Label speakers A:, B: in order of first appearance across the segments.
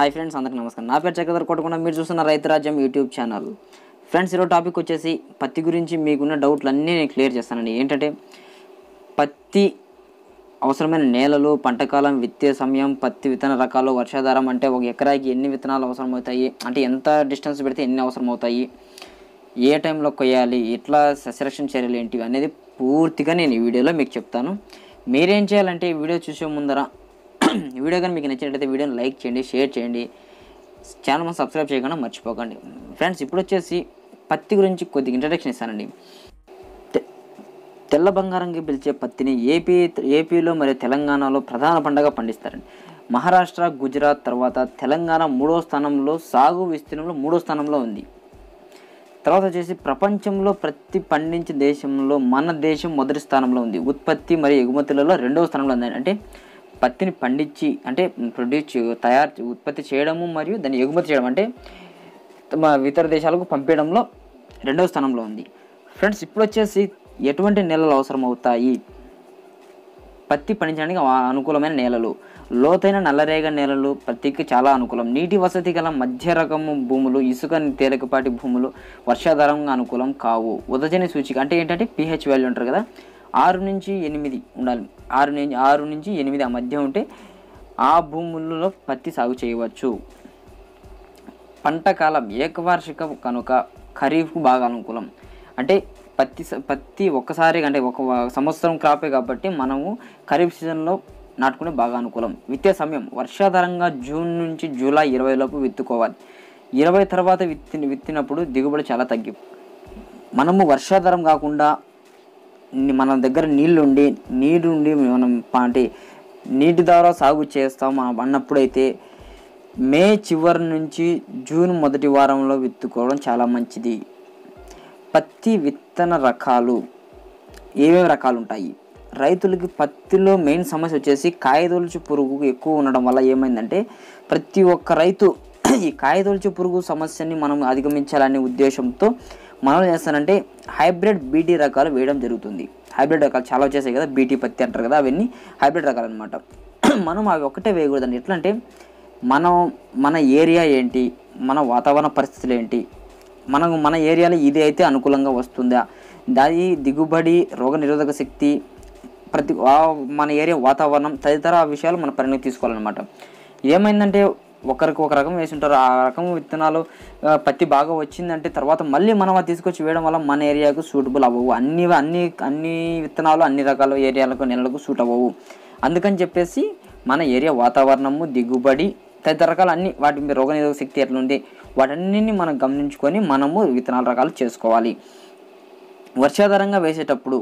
A: hi friends అందరికీ నమస్కారం నా పేరు చక్రధర్ కొట్టకుండా మీరు చూస్తున్న రైతు రాజ్యం యూట్యూబ్ ఛానల్ ఫ్రెండ్స్ ఈరోజు టాపిక్ వచ్చేసి పత్తి గురించి మీకున్న డౌట్లు అన్నీ నేను క్లియర్ చేస్తానండి ఏంటంటే పత్తి అవసరమైన నేలలు పంటకాలం విత్తే సమయం పత్తి విత్తన రకాలు వర్షాధారం అంటే ఒక ఎకరాకి ఎన్ని విత్తనాలు అవసరం అవుతాయి అంటే ఎంత డిస్టెన్స్ పెడితే ఎన్ని అవసరం అవుతాయి ఏ టైంలో కొయ్యాలి ఎట్లా సస్యరక్షణ చర్యలు ఏంటివి అనేది పూర్తిగా నేను ఈ వీడియోలో మీకు చెప్తాను మీరేం చేయాలంటే ఈ వీడియో చూసే ముందర ఈ వీడియో కానీ మీకు నచ్చినట్లయితే వీడియోని లైక్ చేయండి షేర్ చేయండి ఛానల్ మనం సబ్స్క్రైబ్ చేయకుండా మర్చిపోకండి ఫ్రెండ్స్ ఇప్పుడు వచ్చేసి పత్తి గురించి కొద్దిగా ఇంట్రడక్షన్ ఇస్తానండి తె- తెల్ల బంగారంగా పిలిచే పత్తిని ఏపీ ఏపీలో మరియు తెలంగాణలో ప్రధాన పంటగా పండిస్తారండి మహారాష్ట్ర గుజరాత్ తర్వాత తెలంగాణ మూడో స్థానంలో సాగు విస్తీర్ణంలో మూడో స్థానంలో ఉంది తర్వాత వచ్చేసి ప్రపంచంలో ప్రతి పండించే దేశంలో మన దేశం మొదటి స్థానంలో ఉంది ఉత్పత్తి మరియు ఎగుమతులలో రెండవ స్థానంలో ఉంది అంటే పత్తిని పండించి అంటే ప్రొడ్యూస్ తయారు ఉత్పత్తి చేయడము మరియు దాన్ని ఎగుమతి చేయడం అంటే తమ ఇతర దేశాలకు పంపించడంలో రెండవ స్థానంలో ఉంది ఫ్రెండ్స్ ఇప్పుడు వచ్చేసి ఎటువంటి నెలలు అవసరం అవుతాయి పత్తి పండించడానికి ఆ- అనుకూలమైన నేలలు లోతైన నల్లరేగ నేలలు పత్తికి చాలా అనుకూలం నీటి వసతి గల మధ్య రకము భూములు ఇసుక తేలికపాటి భూములు వర్షాధారంగా అనుకూలం కావు ఉదజని సూచిక అంటే ఏంటంటే పిహెచ్ వాల్యూ అంటారు కదా ఆరు నుంచి ఎనిమిది ఉండాలి ఆరు నుంచి ఆరు నుంచి ఎనిమిది ఆ మధ్య ఉంటే ఆ భూములలో పత్తి సాగు చేయవచ్చు పంట కాలం ఏకవార్షిక కనుక ఖరీఫ్కు బాగా అనుకూలం అంటే పత్తి స- పత్తి ఒక్కసారి అంటే ఒక వ- సంవత్సరం క్రాపే కాబట్టి మనము ఖరీఫ్ సీజన్లో నాటుకునే బాగా అనుకూలం విత్తే సమయం వర్షాధారంగా జూన్ నుంచి జూలై ఇరవై లోపు విత్తుకోవాలి ఇరవై తర్వాత విత్తి విత్తినప్పుడు దిగుబడి చాలా తగ్గి మనము వర్షాధారం కాకుండా ని- మన దగ్గర నీళ్ళు ఉండి నీరు ఉండి మనం ప- అంటే నీటి ద్వారా సాగు చేస్తాం అన్న- అన్నప్పుడైతే మే చివరి నుంచి జూన్ మొదటి వారంలో విత్తుకోవడం చాలా మంచిది పత్తి విత్తన రకాలు ఏమేమి రకాలు ఉంటాయి రైతులకి పత్తిలో మెయిన్ సమస్య వచ్చేసి కాయదొలుచు పురుగు ఎక్కువ ఉండడం వల్ల ఏమైందంటే ప్రతి ఒక్క రైతు ఈ కాయదొలుచు పురుగు సమస్యని మనం అధిగమించాలనే ఉద్దేశంతో మనం ఏం చేస్తానంటే హైబ్రిడ్ బీటీ రకాలు వేయడం జరుగుతుంది హైబ్రిడ్ రకాలు చాలా వచ్చేసాయి కదా బీటీ పత్తి అంటారు కదా అవన్నీ హైబ్రిడ్ రకాలు అనమాట మనం అవి ఒకటే వేయకూడదండి ఎట్లా అంటే మనం మన ఏరియా ఏంటి మన వాతావరణ పరిస్థితులు ఏంటి మనకు మన ఏరియాలో ఇది అయితే అనుకూలంగా వస్తుందా దాని దిగుబడి రోగ నిరోధక శక్తి ప్రతి ఆ- మన ఏరియా వాతావరణం తదితర విషయాలు మన పరిగణలోకి తీసుకోవాలన్నమాట ఏమైందంటే ఒకరికి ఒక రకం వేసి ఉంటారు ఆ రకం విత్తనాలు ఆ, పత్తి బాగా వచ్చిందంటే తర్వాత మళ్ళీ మనం అది తీసుకొచ్చి వేయడం వల్ల మన ఏరియాకు సూటబుల్ అవ్వవు అన్ని అన్ని అన్ని విత్తనాలు అన్ని రకాల ఏరియాలకు నెలలకు సూట్ అవ్వవు అందుకని చెప్పేసి మన ఏరియా వాతావరణము దిగుబడి తదితర రకాలు అన్ని వాటి మీద రోగనిరోధక శక్తి ఎట్లా ఉంది వాటన్నిటిని మనం గమనించుకొని మనము విత్తనాల రకాలు చేసుకోవాలి వర్షాధారంగా వేసేటప్పుడు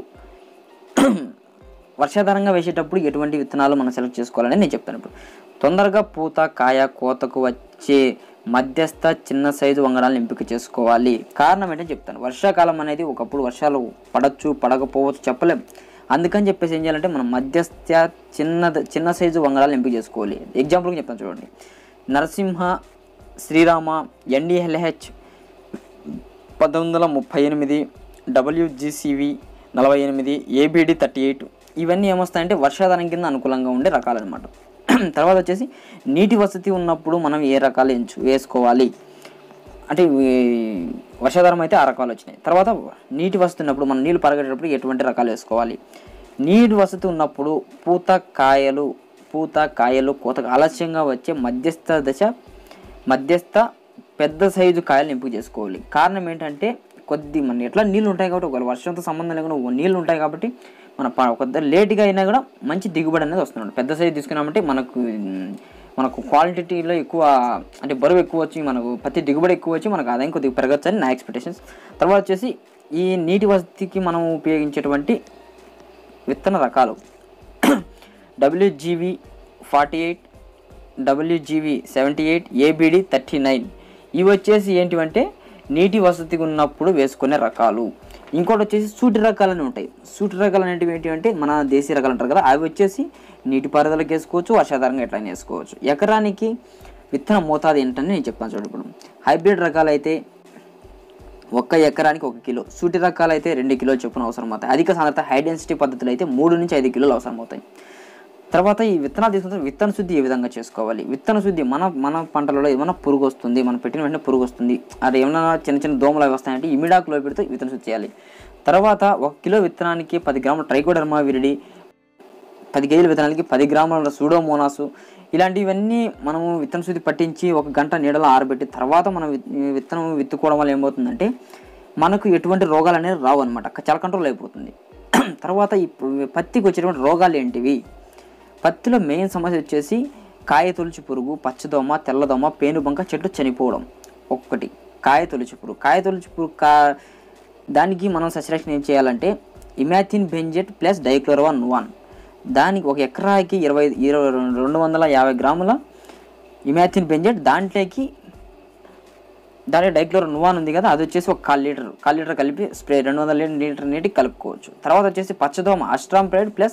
A: వర్షాధారంగా వేసేటప్పుడు ఎటువంటి విత్తనాలు మనం సెలెక్ట్ చేసుకోవాలని నేను చెప్తాను ఇప్పుడు తొందరగా పూత కాయ కోతకు వచ్చే మధ్యస్థ చిన్న సైజు వంగడాలను ఎంపిక చేసుకోవాలి కారణం ఏంటని చెప్తాను వర్షాకాలం అనేది ఒకప్పుడు వర్షాలు పడచ్చు పడకపోవచ్చు చెప్పలేం అందుకని చెప్పేసి ఏం చేయాలంటే మనం మధ్యస్థ చిన్న చిన్న సైజు వంగడాలను ఎంపిక చేసుకోవాలి ఎగ్జాంపుల్గా చెప్తాను చూడండి నరసింహ శ్రీరామ ఎన్డిఎల్హెచ్ పంతొమ్మిది వందల ముప్పై ఎనిమిది డబ్ల్యూజీసీవి నలభై ఎనిమిది ఏబిడి థర్టీ ఎయిట్ ఇవన్నీ ఏమొస్తాయంటే వర్షాధారం కింద అనుకూలంగా ఉండే రకాలన్నమాట తర్వాత వచ్చేసి నీటి వసతి ఉన్నప్పుడు మనం ఏ రకాలు ఎంచు వేసుకోవాలి అంటే ఈ వర్షాధారం అయితే ఆ రకాలు వచ్చినాయి తర్వాత నీటి వసతి ఉన్నప్పుడు మనం నీళ్ళు పరగేటప్పుడు ఎటువంటి రకాలు వేసుకోవాలి నీటి వసతి ఉన్నప్పుడు పూత కాయలు పూత కాయలు కోత ఆలస్యంగా వచ్చే మధ్యస్థ దశ మధ్యస్థ పెద్ద సైజు కాయలు ఎంపిక చేసుకోవాలి కారణం ఏంటంటే కొద్ది మన ఎట్లా నీళ్ళు ఉంటాయి కాబట్టి ఒకవేళ వర్షంతో సంబంధం లేకుండా ఓ నీళ్ళు ఉంటాయి కాబట్టి మన ప- కొద్ది లేట్గా అయినా కూడా మంచి దిగుబడి అనేది వస్తున్నాడు పెద్ద సైజు తీసుకున్నామంటే మనకు ఉమ్, మనకు క్వాంటిటీలో ఎక్కువ అంటే బరువు ఎక్కువ వచ్చి మనకు పత్తి దిగుబడి ఎక్కువ వచ్చి మనకు ఆదాయం కొద్దిగా పెరగచ్చు అని నా ఎక్స్పెక్టేషన్స్ తర్వాత వచ్చేసి ఈ నీటి వసతికి మనం ఉపయోగించేటువంటి విత్తన రకాలు WGV forty eight WGV seventy eight ABD thirty nine ఇవి వచ్చేసి ఏంటివంటే నీటి వసతి ఉన్నప్పుడు వేసుకునే రకాలు ఇంకోటి వచ్చేసి సూటి రకాలని ఉంటాయి సూటి రకాలు అనేటివి ఏంటి అంటే మన దేశీయ రకాలు అంటారు కదా అవి వచ్చేసి నీటిపారుదలకు వేసుకోవచ్చు వర్షాధారంగా ఎట్లయినా వేసుకోవచ్చు ఎకరానికి విత్తన మోతాదు ఏంటని నేను చెప్తాను చూడండి ఇప్పుడు హైబ్రిడ్ రకాలు అయితే ఒక్క ఎకరానికి ఒక కిలో సూటి రకాలు అయితే రెండు కిలోలు చొప్పున అవసరం అవుతాయి అధిక సాంద్రత హై డెన్సిటీ పద్ధతులు అయితే మూడు నుంచి ఐదు కిలోలు అవసరం అవుతాయి తర్వాత ఈ విత్తనాలు తీసుకున్న తర్వాత విత్తన శుద్ధి ఏ విధంగా చేసుకోవాలి విత్తన శుద్ధి మన మన పంటలలో ఏమైనా పురుగు వస్తుంది మనం పెట్టిన వెంటనే పురుగు వస్తుంది అది ఏమైనా చిన్న చిన్న దోమలు అవి వస్తాయంటే ఇమిడాకులో పెడితే విత్తన శుద్ధి చేయాలి తర్వాత ఒక కిలో విత్తనానికి పది గ్రాముల ట్రైకోడర్మా విరిడి పది కేజీల విత్తనాలకి పది గ్రాముల సూడోమోనాసు ఇలాంటివన్నీ మనము విత్తన శుద్ధి పట్టించి ఒక గంట నీడలో ఆరబెట్టి తర్వాత మనం విత్- విత్తనం విత్తుకోవడం వల్ల ఏమవుతుందంటే మనకు ఎటువంటి రోగాలు అనేవి రావు అనమాట చాలా కంట్రోల్ అయిపోతుంది తర్వాత ఈ పత్తికి వచ్చేటువంటి రోగాలు ఏంటివి పత్తిలో మెయిన్ సమస్య వచ్చేసి కాయ తొలిచి పురుగు పచ్చదోమ తెల్లదోమ పేనుబంక చెట్లు చనిపోవడం ఒక్కటి కాయ తొలిచి పురుగు కాయ తొలిచి పురుగు కా దానికి మనం సస్యరక్షణ ఏం చేయాలంటే ఇమాథిన్ బెంజెట్ ప్లస్ డైక్లోరవాన్ వన్ దానికి ఒక ఎకరాకి ఇరవై ఇరవై రెండు వందల యాభై గ్రాముల ఇమాథిన్ బెంజెట్ దాంట్లోకి దాని డైక్లోర్ నువాన్ ఉంది కదా అది వచ్చేసి ఒక కాల్ లీటర్ కాల్ లీటర్ కలిపి స్ప్రే రెండు వందల లీటర్ లీటర్ నీటికి కలుపుకోవచ్చు తర్వాత వచ్చేసి పచ్చదోమ అస్ట్రాంప్రైడ్ ప్లస్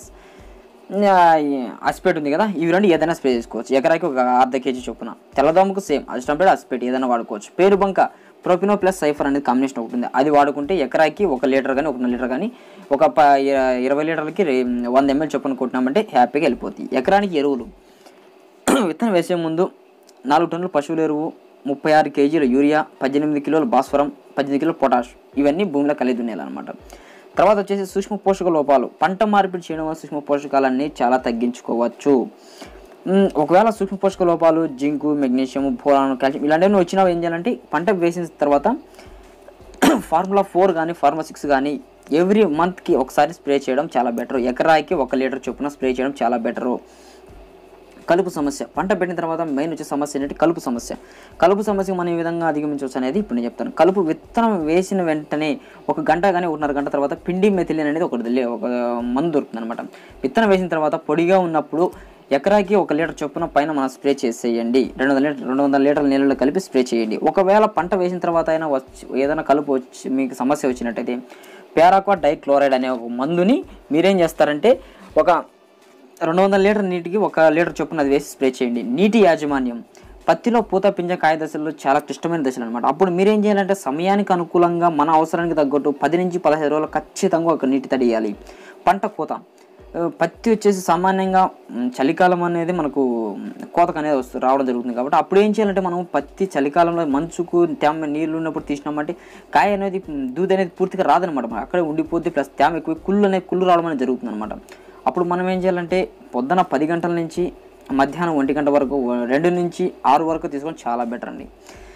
A: అస్పేట్ ఉంది కదా ఇవి రెండు ఏదైనా స్ప్రే చేసుకోవచ్చు ఎకరాకి ఒక అర్ధ కేజీ చొప్పున తెల్లదోమకు సేమ్ అస్ట్రాంప్రైడ్ అస్పేట్ ఏదైనా వాడుకోవచ్చు పేరు బంక ప్రోపినో ప్లస్ సైఫర్ అనేది కాంబినేషన్ ఒకటి ఉంది అది వాడుకుంటే ఎకరాకి ఒక లీటర్ కానీ ఒక లీటర్ కానీ ఒక ప ఇర- ఇరవై లీటర్లకి రె- వంద ఎంఎల్ చొప్పున కొట్టినామంటే హ్యాపీగా వెళ్ళిపోతాయి ఎకరానికి ఎరువులు విత్తనం వేసే ముందు నాలుగు టన్నుల పశువుల ఎరువు ముప్పై ఆరు కేజీల యూరియా పద్దెనిమిది కిలోల భాస్వరం పద్దెనిమిది కిలోల పొటాష్ ఇవన్నీ భూమిలో కలిగి దున్నేయాలన్నమాట తర్వాత వచ్చేసి సూక్ష్మ పోషక లోపాలు పంట మార్పిడి చేయడం వల్ల సూక్ష్మ పోషకాలన్నీ చాలా తగ్గించుకోవచ్చు మ్, ఒకవేళ సూక్ష్మ పోషక లోపాలు జింకు మెగ్నీషియం బోరాన్ కాల్షియం ఇలాంటివన్నీ వచ్చినా ఏం చేయాలంటే పంట వేసిన తర్వాత ఫార్ములా ఫోర్ కానీ ఫార్ములా సిక్స్ కానీ ఎవ్రీ మంత్కి ఒకసారి స్ప్రే చేయడం చాలా బెటర్ ఎకరాకి ఒక లీటర్ చొప్పున స్ప్రే చేయడం చాలా బెటరు కలుపు సమస్య పంట పెట్టిన తర్వాత మెయిన్ వచ్చే సమస్య ఏంటంటే కలుపు సమస్య కలుపు సమస్య మనం ఏ విధంగా అధిగమించవచ్చు అనేది ఇప్పుడు నేను చెప్తాను కలుపు విత్తనం వేసిన వెంటనే ఒక గంట కానీ ఒకటిన్నర గంట తర్వాత పిండి మెథిలిన్ అనేది ఒకటి లే- ఒక మందు దొరుకుతుంది అనమాట విత్తనం వేసిన తర్వాత పొడిగా ఉన్నప్పుడు ఎకరాకి ఒక లీటర్ చొప్పున పైన మనం స్ప్రే చేసేయండి రెండు వందల లీటర్ రెండు వందల లీటర్ల నీళ్ళలో కలిపి స్ప్రే చేయండి ఒకవేళ పంట వేసిన తర్వాత అయినా వచ్చి ఏదైనా కలుపు వచ్చి మీకు సమస్య వచ్చినట్టయితే పారాక్వా డైక్లోరైడ్ అనే ఒక మందుని మీరేం చేస్తారంటే ఒక రెండు వందల లీటర్ నీటికి ఒక లీటర్ చొప్పున అది వేసి స్ప్రే చేయండి నీటి యాజమాన్యం పత్తిలో పూత పింజ కాయ దశల్లో చాలా క్లిష్టమైన దశలు అనమాట అప్పుడు మీరేం చేయాలంటే సమయానికి అనుకూలంగా మన అవసరానికి తగ్గట్టు పది నుంచి పదహైదు రోజులు ఖచ్చితంగా ఒక నీటి తడి ఇవ్వాలి పంట కోత ఆ, పత్తి వచ్చేసి సామాన్యంగా మ్, చలికాలం అనేది మనకు మ్, కోతకు అనేది వస్తు రావడం జరుగుతుంది కాబట్టి అప్పుడు ఏం చేయాలంటే మనం పత్తి చలికాలంలో మంచుకు తేమ నీళ్ళు ఉన్నప్పుడు తీసినామంటే కాయ అనేది మ్, దూది అనేది పూర్తిగా రాదనమాట మనకు అక్కడే ఉండిపోతే ప్లస్ తేమ ఎక్కువ కుళ్ళు అనేది కుళ్ళు రావడం అనేది జరుగుతుంది అనమాట అప్పుడు మనం ఏం చేయాలంటే పొద్దున పది గంటల నుంచి మధ్యాహ్నం ఒంటి గంట వరకు రెండు నుంచి ఆరు వరకు తీసుకొని చాలా బెటర్ అండి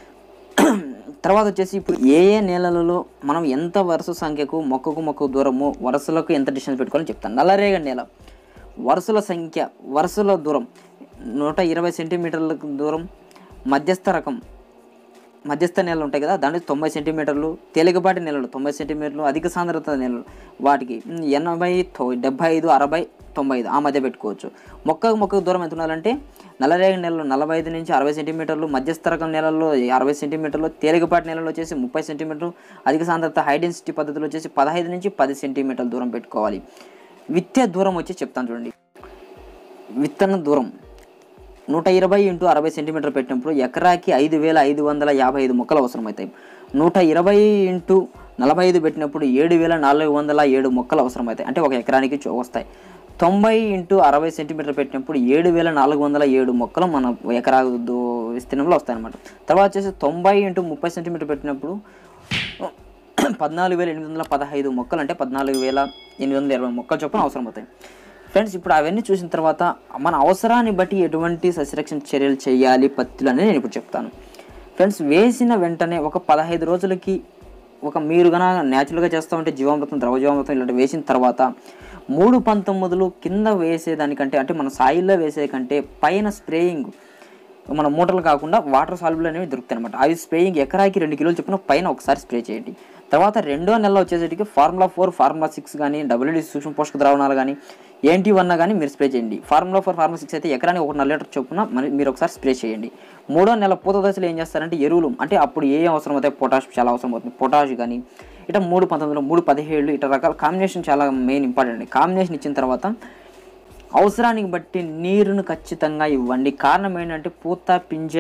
A: తర్వాత వచ్చేసి ఇప్పుడు ఏ ఏ నేలలలో మనం ఎంత వరుస సంఖ్యకు మొక్కకు మొక్కకు దూరము వరుసలకు ఎంత డిస్టెన్స్ పెట్టుకోవాలని చెప్తాను నల్లరేగడి నేల వరుసల సంఖ్య వరుసల దూరం నూట ఇరవై సెంటీమీటర్లకు దూరం మధ్యస్థ రకం మధ్యస్థ నేలలు ఉంటాయి కదా దాంట్లో తొంభై సెంటీమీటర్లు తేలికపాటి నేలలు తొంభై సెంటీమీటర్లు అధిక సాంద్రత నేలలు వాటికి ఉమ్, ఎనభై తొ- డెబ్బై ఐదు అరవై తొంభై ఐదు ఆ మధ్య పెట్టుకోవచ్చు మొక్కకు మొక్కకు దూరం ఎంత ఉండాలంటే నల్లరేగడి నేలలు నలభై ఐదు నుంచి అరవై సెంటీమీటర్లు మధ్యస్థ రకం నేలల్లో అరవై సెంటీమీటర్లు తేలికపాటి నేలలో వచ్చేసి ముప్పై సెంటీమీటర్లు అధిక సాంద్రత హై డెన్సిటీ పద్ధతిలో వచ్చేసి పదహైదు నుంచి పది సెంటీమీటర్ల దూరం పెట్టుకోవాలి విత్తే దూరం వచ్చి చెప్తాను చూడండి విత్తన దూరం నూట ఇరవై ఇంటూ అరవై సెంటీమీటర్ పెట్టినప్పుడు ఎకరాకి ఐదు వేల ఐదు వందల యాభై ఐదు మొక్కలు అవసరమవుతాయి నూట ఇరవై ఇంటూ నలభై ఐదు పెట్టినప్పుడు ఏడు వేల నాలుగు వందల ఏడు మొక్కలు అవసరమవుతాయి అంటే ఒక ఎకరానికి చో- వస్తాయి తొంభై ఇంటూ అరవై సెంటీమీటర్ పెట్టినప్పుడు ఏడు వేల నాలుగు వందల ఏడు మొక్కలు మన ఎకరా దో- విస్తీర్ణంలో వస్తాయన్నమాట తర్వాత వచ్చేసి తొంభై ఇంటూ ముప్పై సెంటీమీటర్ పెట్టినప్పుడు పద్నాలుగు వేల ఎనిమిది వందల పదహైదు మొక్కలు అంటే పద్నాలుగు వేల ఎనిమిది వందల ఇరవై మొక్కలు చొప్పున అవసరం అవుతాయి ఫ్రెండ్స్ ఇప్పుడు అవన్నీ చూసిన తర్వాత మన అవసరాన్ని బట్టి ఎటువంటి సస్యరక్షణ చర్యలు చేయాలి పత్తులు అనేది నేను ఇప్పుడు చెప్తాను ఫ్రెండ్స్ వేసిన వెంటనే ఒక పదహైదు రోజులకి ఒక మీరు గన న్యాచురల్గా చేస్తూ ఉంటే జీవామృతం ద్రవ జీవామృతం ఇలాంటి వేసిన తర్వాత మూడు పంతొమ్మిదిలు కింద వేసేదానికంటే అంటే మన సాయిల్లో వేసే కంటే పైన స్ప్రేయింగ్ మన మూటలు కాకుండా వాటర్ సాల్బుల్ అనేవి దొరుకుతాయి అనమాట అవి స్ప్రేయింగ్ ఎకరాకి రెండు కిలోలు చొప్పున పైన ఒకసారి స్ప్రే చేయండి తర్వాత రెండో నెల వచ్చేసరికి ఫార్ములా ఫోర్ ఫార్ములా సిక్స్ కానీ డబ్ల్యూడి సూక్ష్మ పోషక ద్రావణాలు కానీ ఏంటి వన్ కానీ మీరు స్ప్రే చేయండి ఫార్ములా ఫోర్ ఫార్ములా సిక్స్ అయితే ఎకరానికి ఒకటిన్నర లీటర్ చొప్పున మరి మీరు ఒకసారి స్ప్రే చేయండి మూడో నెల పూత దశలో ఏం చేస్తారంటే ఎరువులు అంటే అప్పుడు ఏ అవసరం అవుతాయి పొటాష్ చాలా అవసరం అవుతుంది పొటాష్ కానీ ఇట్లా మూడు పంతొమ్మిదిలో మూడు పదిహేడు ఇట్లా రకాల కాంబినేషన్ చాలా మెయిన్ ఇంపార్టెంట్ కాంబినేషన్ ఇచ్చిన తర్వాత అవసరానికి బట్టి నీరును ఖచ్చితంగా ఇవ్వండి కారణం ఏంటంటే పూత పింజ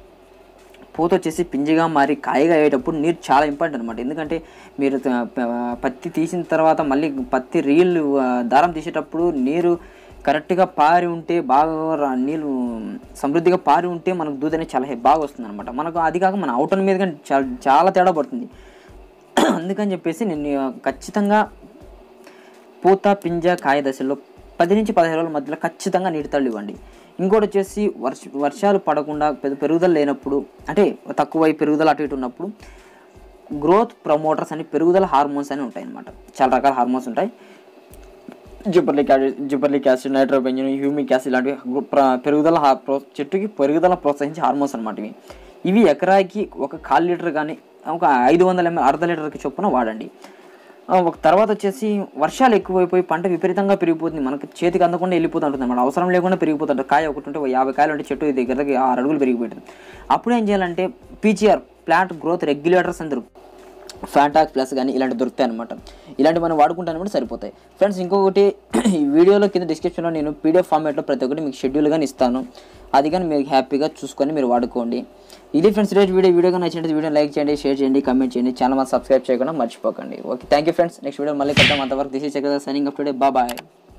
A: పూత వచ్చేసి పింజగా మారి కాయగా అయ్యేటప్పుడు నీరు చాలా ఇంపార్టెంట్ అనమాట ఎందుకంటే మీరు త- ప- పత్తి తీసిన తర్వాత మళ్ళీ పత్తి రీల్ ఆ, దారం తీసేటప్పుడు నీరు కరెక్ట్గా పారి ఉంటే బాగా రా- నీళ్ళు సమృద్ధిగా పారి ఉంటే మనకు దూది అనేది చాలా హె- బాగా వస్తుంది అనమాట మనకు అది కాక మన అవుటర్ మీద కానీ చాలా చాలా తేడా పడుతుంది అందుకని చెప్పేసి నేను ఖచ్చితంగా పూత పింజ కాయ దశలో పది నుంచి పదిహేను రోజుల మధ్యలో ఖచ్చితంగా నీటి తళ్ళు ఇవ్వండి ఇంకోటి వచ్చేసి వర్ష వర్షాలు పడకుండా పెద్ద పెరుగుదల లేనప్పుడు అంటే తక్కువై పెరుగుదల అటు ఇటు ఉన్నప్పుడు గ్రోత్ ప్రమోటర్స్ అని పెరుగుదల హార్మోన్స్ అని ఉంటాయి అన్నమాట చాలా రకాల హార్మోన్స్ ఉంటాయి gibberellic acid gibberellic acid nitrobenzene humic acid లాంటివి గు- ప్ర- పెరుగుదల హా- ప్రో చెట్టుకి పెరుగుదల ప్రోత్సహించే హార్మోన్స్ అనమాట ఇవి ఇవి ఎకరాకి ఒక కాల్ లీటర్ కానీ ఒక ఐదు వందల ఎంఎల్ అర్ధ లీటర్కి చొప్పున వాడండి ఆ, ఒక తర్వాత వచ్చేసి వర్షాలు ఎక్కువైపోయి పంట విపరీతంగా పెరిగిపోతుంది మనకి చేతికి అందకుండా వెళ్ళిపోతుంటుంది అనమాట అవసరం లేకుండా పెరిగిపోతుంటుంది కాయ ఒకటి ఉంటే ఓ యాభై కాయలు ఉంటే చెట్టు దగ్గరకి ఆరు అడుగులు పెరిగిపోతుంది అప్పుడు ఏం చేయాలంటే పీచీఆర్ ప్లాంట్ గ్రోత్ రెగ్యులేటర్స్ అని దొరుకుతాయి ఫ్యాంటాక్ ప్లస్ కానీ ఇలాంటి దొరుకుతాయి అనమాట ఇలాంటి మనం వాడుకుంటాను కూడా సరిపోతాయి ఫ్రెండ్స్ ఇంకొకటి ఈ వీడియోలో కింద డిస్క్రిప్షన్లో నేను పీడిఎఫ్ ఫార్మేట్లో ప్రతి ఒక్కటి మీకు షెడ్యూల్ కానీ ఇస్తాను అది కానీ మీరు హ్యాపీగా చూసుకొని మీరు వాడుకోండి ఇది ఫ్రెండ్స్ ఈరోజు వీడియో వీడియో కానీ నచ్చినట్టు వీడియో లైక్ చేయండి షేర్ చేయండి కమెంట్ చేయండి ఛానల్ మంది సబ్స్క్రైబ్ చేయకుండా మర్చిపోకండి okay thank you friends next video మళ్ళీ కలుద్దాం అంతవరకు this is signing up today bye